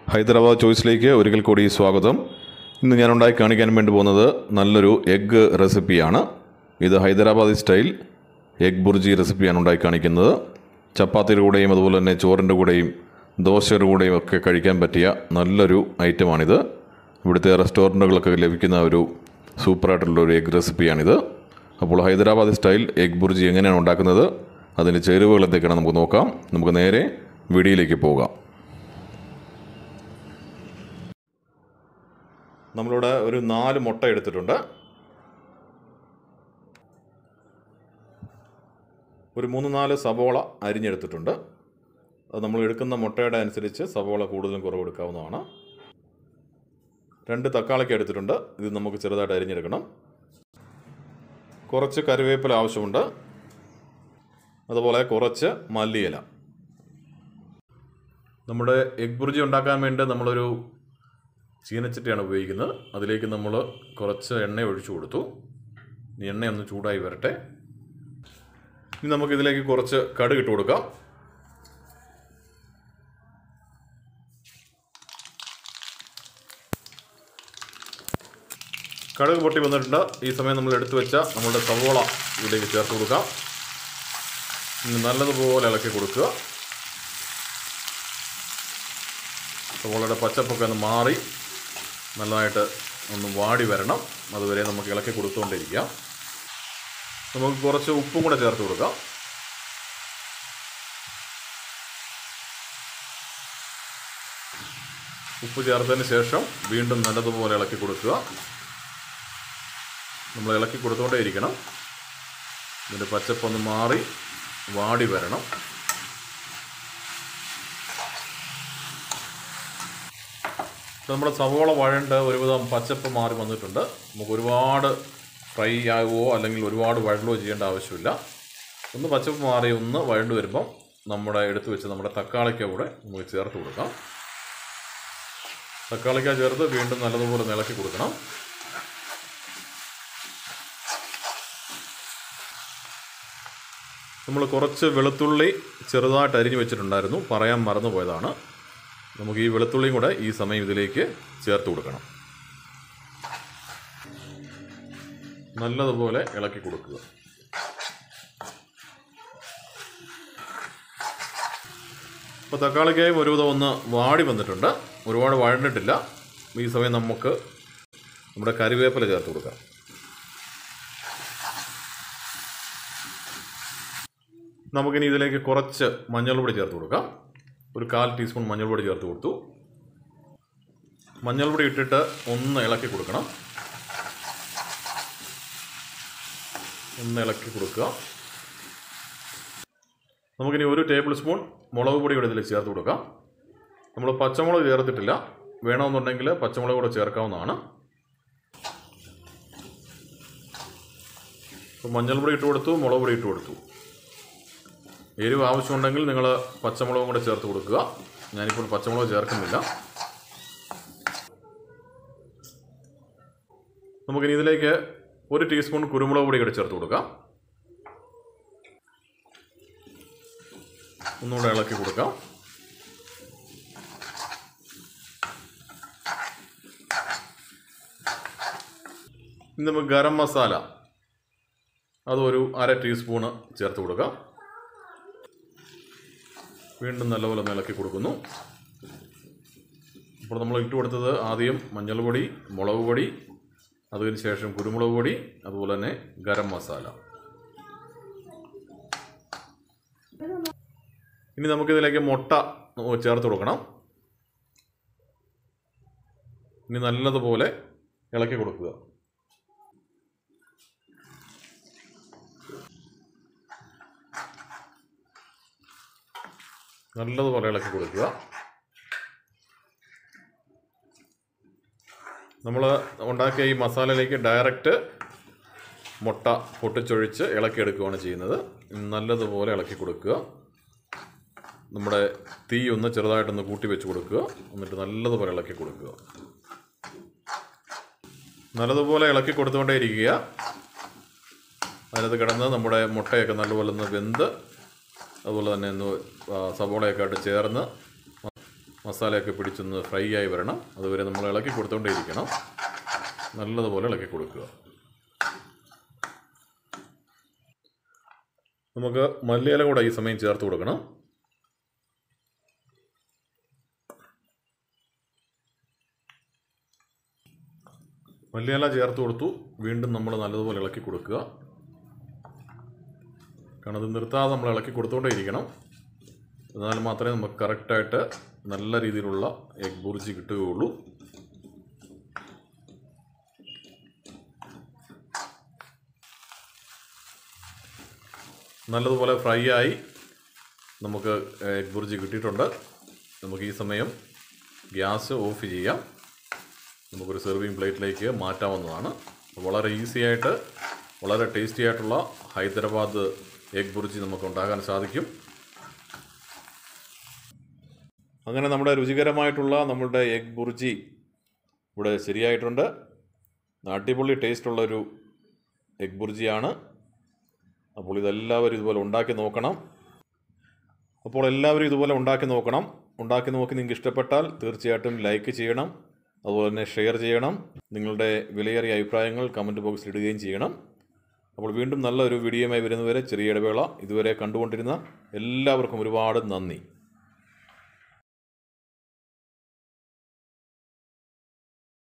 ഹൈദരാബാദ് ചോയ്സിലേക്ക് ഒരിക്കൽ കൂടി സ്വാഗതം ഇന്ന് ഞാൻ ഉണ്ടാക്കി കാണിക്കാൻ വേണ്ടി പോകുന്നത് നല്ലൊരു എഗ്ഗ് റെസിപ്പിയാണ് ഇത് ഹൈദരാബാദി സ്റ്റൈൽ എഗ് ബുർജി റെസിപ്പിയാണ് ഉണ്ടാക്കി കാണിക്കുന്നത് ചപ്പാത്തിയുടെ കൂടെയും അതുപോലെ തന്നെ ചോറിൻ്റെ കൂടെയും ദോശയുടെ കൂടെയും ഒക്കെ കഴിക്കാൻ പറ്റിയ നല്ലൊരു ഐറ്റമാണിത് ഇവിടുത്തെ റെസ്റ്റോറൻറ്റുകളൊക്കെ ലഭിക്കുന്ന ഒരു സൂപ്പറായിട്ടുള്ള ഒരു എഗ് റെസിപ്പിയാണിത് അപ്പോൾ ഹൈദരാബാദി സ്റ്റൈൽ എഗ് ബുർജി എങ്ങനെയാണ് ഉണ്ടാക്കുന്നത് അതിൻ്റെ ചേരുവകൾ എന്തൊക്കെയാണ് നമുക്ക് നോക്കാം നമുക്ക് നേരെ വീഡിയോയിലേക്ക് പോകാം നമ്മളിവിടെ ഒരു നാല് മുട്ട എടുത്തിട്ടുണ്ട് ഒരു മൂന്ന് നാല് സവോള അരിഞ്ഞെടുത്തിട്ടുണ്ട് അത് നമ്മൾ എടുക്കുന്ന മുട്ടയുടെ അനുസരിച്ച് സവോള കൂടുതലും കുറവ് എടുക്കാവുന്നതാണ് രണ്ട് തക്കാളിക്ക് എടുത്തിട്ടുണ്ട് ഇത് നമുക്ക് ചെറുതായിട്ട് അരിഞ്ഞെടുക്കണം കുറച്ച് കറിവേപ്പില ആവശ്യമുണ്ട് അതുപോലെ കുറച്ച് മല്ലിയില നമ്മുടെ എഗ് ബുർജി ഉണ്ടാക്കാൻ വേണ്ടി നമ്മളൊരു ചീനച്ചട്ടിയാണ് ഉപയോഗിക്കുന്നത് അതിലേക്ക് നമ്മൾ കുറച്ച് എണ്ണ ഒഴിച്ചു കൊടുത്തു ഇനി എണ്ണ ഒന്ന് ചൂടായി വരട്ടെ ഇനി നമുക്കിതിലേക്ക് കുറച്ച് കടുക് ഇട്ട് കൊടുക്കാം കടുക് പൊട്ടി വന്നിട്ടുണ്ട് ഈ സമയം നമ്മൾ എടുത്തു വെച്ച നമ്മളുടെ സവോള ഇതിലേക്ക് ചേർത്ത് കൊടുക്കാം ഇനി നല്ലതുപോലെ ഇളക്കി കൊടുക്കുക സവോളയുടെ പച്ചപ്പൊക്കെ ഒന്ന് മാറി നല്ലതായിട്ട് ഒന്ന് വാടി വരണം അതുവരെ നമുക്ക് ഇളക്കി കൊടുത്തുകൊണ്ടിരിക്കാം നമുക്ക് കുറച്ച് ഉപ്പും കൂടെ ചേർത്ത് കൊടുക്കാം ഉപ്പ് ചേർത്തതിന് ശേഷം വീണ്ടും നല്ലതുപോലെ ഇളക്കി കൊടുക്കുക നമ്മൾ ഇളക്കി കൊടുത്തുകൊണ്ടേ ഇരിക്കണം ഇതിൻ്റെ പച്ചപ്പൊന്ന് മാറി വാടി വരണം നമ്മുടെ സവോള വഴണ്ട് ഒരുവിധം പച്ചപ്പ് മാറി വന്നിട്ടുണ്ട് നമുക്ക് ഒരുപാട് ഫ്രൈ ആകുമോ അല്ലെങ്കിൽ ഒരുപാട് വഴലുകയോ ചെയ്യേണ്ട ആവശ്യമില്ല ഒന്ന് പച്ചപ്പ് മാറി ഒന്ന് വഴണ്ട് വരുമ്പം നമ്മുടെ എടുത്തു വെച്ച് നമ്മുടെ തക്കാളിക്ക കൂടെ നമുക്ക് ചേർത്ത് കൊടുക്കാം തക്കാളിക്ക ചേർത്ത് വീണ്ടും നല്ലതുപോലെ നിലക്കി കൊടുക്കണം നമ്മൾ കുറച്ച് വെളുത്തുള്ളി ചെറുതായിട്ട് അരിഞ്ഞു വെച്ചിട്ടുണ്ടായിരുന്നു പറയാൻ മറന്നു പോയതാണ് നമുക്ക് ഈ വെളുത്തുള്ളിയും കൂടെ ഈ സമയം ഇതിലേക്ക് ചേർത്ത് കൊടുക്കണം നല്ലതുപോലെ ഇളക്കി കൊടുക്കുക ഇപ്പോൾ തക്കാളിക്കായും ഒരുവിധം ഒന്ന് വാടി വന്നിട്ടുണ്ട് ഒരുപാട് വഴണ്ടിട്ടില്ല ഈ സമയം നമുക്ക് നമ്മുടെ കറിവേപ്പില ചേർത്ത് കൊടുക്കാം നമുക്കിനി ഇതിലേക്ക് കുറച്ച് മഞ്ഞൾപ്പൊടി ചേർത്ത് കൊടുക്കാം ഒരു കാൽ ടീസ്പൂൺ മഞ്ഞൾപ്പൊടി ചേർത്ത് കൊടുത്തു മഞ്ഞൾപ്പൊടി ഇട്ടിട്ട് ഒന്ന് ഇളക്കി കൊടുക്കണം ഒന്ന് ഇളക്കി കൊടുക്കുക നമുക്കിനി ഒരു ടേബിൾ സ്പൂൺ മുളക് പൊടി കൂടെ ഇതിൽ ചേർത്ത് കൊടുക്കാം നമ്മൾ പച്ചമുളക് ചേർത്തിട്ടില്ല വേണമെന്നുണ്ടെങ്കിൽ പച്ചമുളക് കൂടെ ചേർക്കാവുന്നതാണ് അപ്പോൾ മഞ്ഞൾപ്പൊടി ഇട്ട് കൊടുത്തു മുളക് പൊടി ഇട്ട് കൊടുത്തു എരിവ് ആവശ്യമുണ്ടെങ്കിൽ നിങ്ങൾ പച്ചമുളകും കൂടെ ചേർത്ത് കൊടുക്കുക ഞാനിപ്പോൾ പച്ചമുളക് ചേർക്കുന്നില്ല നമുക്കിനി ഇതിലേക്ക് ഒരു ടീസ്പൂൺ കുരുമുളക് പൊടി കൂടെ ചേർത്ത് കൊടുക്കാം ഒന്നുകൂടെ ഇളക്കി കൊടുക്കാം ഇനി നമുക്ക് ഗരം മസാല അതൊരു അര ടീസ്പൂണ് ചേർത്ത് കൊടുക്കാം വീണ്ടും നല്ലപോലെ ഒന്ന് ഇളക്കി കൊടുക്കുന്നു അപ്പോൾ നമ്മൾ ഇട്ട് കൊടുത്തത് ആദ്യം മഞ്ഞൾപ്പൊടി മുളക് പൊടി അതിന് ശേഷം കുരുമുളക് പൊടി അതുപോലെ തന്നെ ഗരം മസാല ഇനി നമുക്കിതിലേക്ക് മുട്ട ചേർത്ത് കൊടുക്കണം ഇനി നല്ലതുപോലെ ഇളക്കി കൊടുക്കുക നല്ലതുപോലെ ഇളക്കി കൊടുക്കുക നമ്മൾ ഉണ്ടാക്കിയ ഈ മസാലയിലേക്ക് ഡയറക്റ്റ് മുട്ട പൊട്ടിച്ചൊഴിച്ച് ഇളക്കിയെടുക്കുകയാണ് ചെയ്യുന്നത് നല്ലതുപോലെ ഇളക്കി കൊടുക്കുക നമ്മുടെ തീ ഒന്ന് ചെറുതായിട്ടൊന്ന് കൂട്ടി വെച്ച് കൊടുക്കുക എന്നിട്ട് നല്ലതുപോലെ ഇളക്കി കൊടുക്കുക നല്ലതുപോലെ ഇളക്കി കൊടുത്തുകൊണ്ടേ ഇരിക്കുക അതിനകത്ത് കിടന്ന് നമ്മുടെ മുട്ടയൊക്കെ നല്ലപോലെ ഒന്ന് വെന്ത് അതുപോലെ തന്നെ ഒന്ന് ആ, സവോളയൊക്കെ ആയിട്ട് ചേർന്ന് മസാലയൊക്കെ പിടിച്ചൊന്ന് ഫ്രൈ ആയി വരണം അതുവരെ നമ്മൾ ഇളക്കി കൊടുത്തുകൊണ്ടേയിരിക്കണം നല്ലതുപോലെ ഇളക്കി കൊടുക്കുക നമുക്ക് മല്ലിയില കൂടെ ഈ സമയം ചേർത്ത് കൊടുക്കണം മല്ലിയില ചേർത്ത് കൊടുത്തു വീണ്ടും നമ്മൾ നല്ലതുപോലെ ഇളക്കി കൊടുക്കുക കാരണം അത് നിർത്താതെ നമ്മൾ ഇളക്കി കൊടുത്തുകൊണ്ടേയിരിക്കണം എന്നാൽ മാത്രമേ നമുക്ക് കറക്റ്റായിട്ട് നല്ല രീതിയിലുള്ള എഗ് ബുർജി കിട്ടുകയുള്ളൂ നല്ലതുപോലെ ഫ്രൈ ആയി നമുക്ക് എഗ് ബുർജി കിട്ടിയിട്ടുണ്ട് നമുക്ക് ഈ സമയം ഗ്യാസ് ഓഫ് ചെയ്യാം നമുക്കൊരു സെർവിങ് പ്ലേറ്റിലേക്ക് മാറ്റാവുന്നതാണ് വളരെ ഈസി ആയിട്ട് വളരെ ടേസ്റ്റി ആയിട്ടുള്ള ഹൈദരാബാദ് എഗ് ബുർജി നമുക്ക് ഉണ്ടാക്കാൻ സാധിക്കും അങ്ങനെ നമ്മുടെ രുചികരമായിട്ടുള്ള നമ്മളുടെ എഗ് ബുർജി ഇവിടെ ശരിയായിട്ടുണ്ട് അടിപൊളി ടേസ്റ്റുള്ളൊരു എഗ് ബുർജിയാണ് അപ്പോൾ ഇതെല്ലാവരും ഇതുപോലെ ഉണ്ടാക്കി നോക്കണം അപ്പോൾ എല്ലാവരും ഇതുപോലെ ഉണ്ടാക്കി നോക്കണം ഉണ്ടാക്കി നോക്കി നിങ്ങൾക്ക് ഇഷ്ടപ്പെട്ടാൽ തീർച്ചയായിട്ടും ലൈക്ക് ചെയ്യണം അതുപോലെ തന്നെ ഷെയർ ചെയ്യണം നിങ്ങളുടെ വിലയേറിയ അഭിപ്രായങ്ങൾ കമൻറ്റ് ബോക്സിൽ ഇടുകയും ചെയ്യണം അപ്പോൾ വീണ്ടും നല്ലൊരു വീഡിയോയുമായി വരുന്നവരെ ചെറിയ ഇടവേള ഇതുവരെ കണ്ടുകൊണ്ടിരുന്ന എല്ലാവർക്കും ഒരുപാട് നന്ദി